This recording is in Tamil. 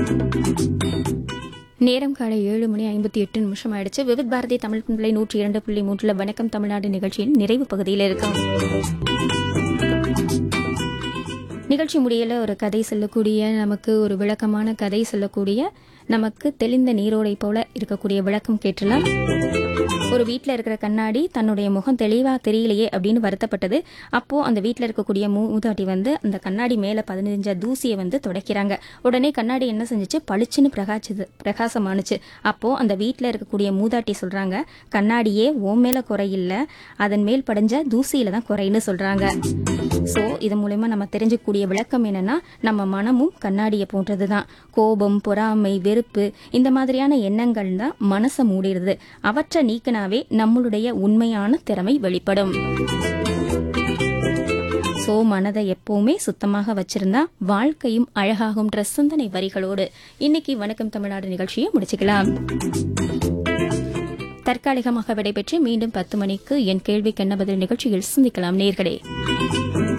நேரம் காலை ஏழு மணி ஐம்பத்தி எட்டு நிமிஷம் ஆயிடுச்சு விவித் பாரதி தமிழ் பிள்ளை நூற்றி இரண்டு புள்ளி மூன்றுல வணக்கம் தமிழ்நாடு நிகழ்ச்சியின் நிறைவு பகுதியில் இருக்கோம் நிகழ்ச்சி முடியல ஒரு கதை சொல்லக்கூடிய நமக்கு ஒரு விளக்கமான கதை சொல்லக்கூடிய நமக்கு தெளிந்த நீரோடை போல இருக்கக்கூடிய விளக்கம் கேட்டலாம் ஒரு வீட்டில் இருக்கிற கண்ணாடி தன்னுடைய முகம் தெளிவா தெரியலையே அப்படின்னு வருத்தப்பட்டது அப்போ அந்த வீட்டில் இருக்கக்கூடிய மூதாட்டி வந்து அந்த கண்ணாடி மேல பதினஞ்ச தூசியை வந்து துடைக்கிறாங்க உடனே கண்ணாடி என்ன செஞ்சுச்சு பளிச்சுன்னு பிரகாச்சுது பிரகாசமானுச்சு அப்போ அந்த வீட்டில் இருக்கக்கூடிய மூதாட்டி சொல்றாங்க கண்ணாடியே ஓ மேல குறையில்ல அதன் மேல் படிஞ்ச தூசியில தான் குறைன்னு சொல்றாங்க ஸோ இது மூலயமா நம்ம தெரிஞ்சுக்கக்கூடிய விளக்கம் என்னன்னா நம்ம மனமும் கண்ணாடியை போன்றது தான் கோபம் பொறாமை வெறுப்பு இந்த மாதிரியான எண்ணங்கள் தான் மனசை மூடிடுது அவற்றை நீக்கினாவே நம்மளுடைய உண்மையான திறமை வெளிப்படும் சோ மனதை எப்பவுமே சுத்தமாக வச்சிருந்தா வாழ்க்கையும் அழகாகும்ன்ற சிந்தனை வரிகளோடு இன்னைக்கு வணக்கம் தமிழ்நாடு நிகழ்ச்சியை முடிச்சுக்கலாம் தற்காலிகமாக விடைபெற்று மீண்டும் பத்து மணிக்கு என் கேள்விக்கு என்ன பதில் நிகழ்ச்சியில் சிந்திக்கலாம் நேர்களே